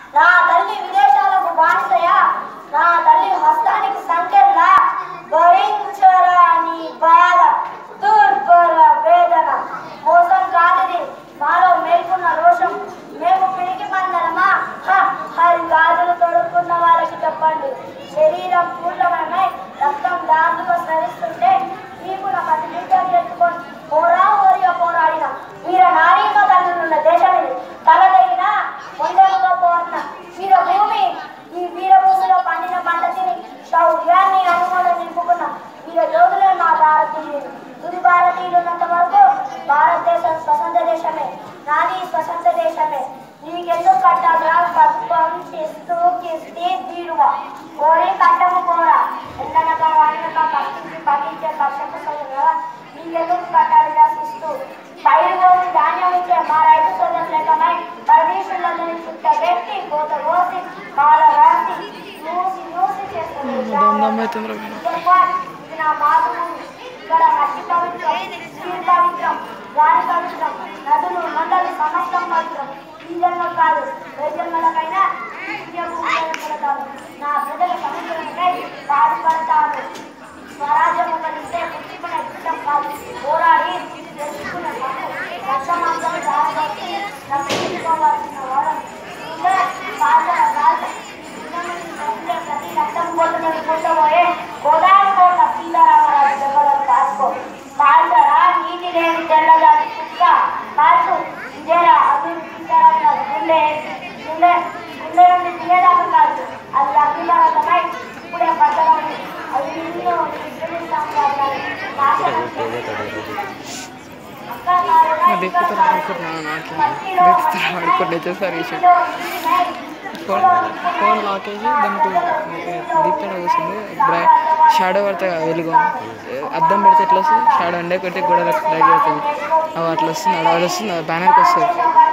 నా తల్లి విదేశాలకు బానిసయా నా తల్లి హస్తానికి సంకెళ్ళ భరించరా నీ బాధ దుర్భర వేదన మోసం కాదిది మాలో మేల్కొన్న రోషం మేము పిరికి మందరమా హ, హరి గాజులు తొడుక్కున్న వాళ్ళకి చెప్పండి శరీరం పూర్ణమై రక్తం దారులుగా స్రవిస్తుంటే మీకు నా పది లీటర్లు ఎత్తుకొని పోరా ఓరిగా పోరాడిన వీర నారీమ తల్లులున్న దేశం ఇది తలదగిన వందలుగా పోరిన వీర భూమి ఈ వీరభూమిలో పండిన పంట తిని శౌర్యాన్ని అనుమోదం నింపుకున్న వీర యోధులే మా భారతీయులు తుది భారతీయులు ఉన్నంత వరకు భారతదేశం స్వతంత్ర దేశమే నాది స్వతంత్ర దేశమే నీకెందుకు కట్టాలా పద్మం చేస్తూ కిస్తీ తీరువ కోరి కట్టము కోరా ఎండనక వాడినక కష్టించి పండించే కష్టపు సోదరుల నీకెందుకు కట్టాలి రాసిస్తూ పైరు కోసి ధాన్యం ఇచ్చే మా రైతు సోదరులకమై పరమేశ్వరులను చుట్ట పెట్టి కోత కోసి పాల రాసి మూసి మూసి చేస్తుంది ఇది నా మాతృభూమి ఇక్కడ మట్టి పవిత్రం నీరు పవిత్రం గాలి పవిత్రం నదులు నదులు సమస్తం పవిత్రం ఈ జన్మ కాదు ఏ జన్మలకైనా ఈ పుణ్యభూమిలో పడతాను నా ప్రజల సమస్యలకై పాటుపడతాను స్వరాజ్యం కలిస్తే పుట్టుకునే బిడ్డం కాదు పోరాడి తెలుసుకునే హక్కు రక్తమాంసం దారబట్టి రక్షించుకోవాల్సిన వాడని ఉండే బాధల బాధ ప్రతి రక్తం పోతున్నది పుట్టబోయే గోదావరి కోట సీతారామరాజు దెబ్బలను కాసుకో కాల్చరా నీటి లేని తెల్లదాని కుక్క కాల్చు ఇదేరా అభివృద్ధి సీతారామరాజు గుండె గుండె గుండె నుండి తీయదాకా కాల్చు అది అగ్నిపర్వతమై ఇప్పుడే పట్టడం అది నిన్ను ఇద్దరు సామ్రాజ్యాన్ని నాశనం देखता ఆడుకోండి వచ్చేసరి ఫోన్ ఫోన్ లాక్ వేసి దానికి దీప్తాడు వస్తుంది బ్రై షాడో పడితే వెలుగు అద్దం పెడితే ఎట్లా వస్తుంది షాడో ఎండే కొట్టి గోడ లైట్ అవుతుంది అవి అట్లా వస్తుంది అది వస్తుంది బ్యానర్కి వస్తుంది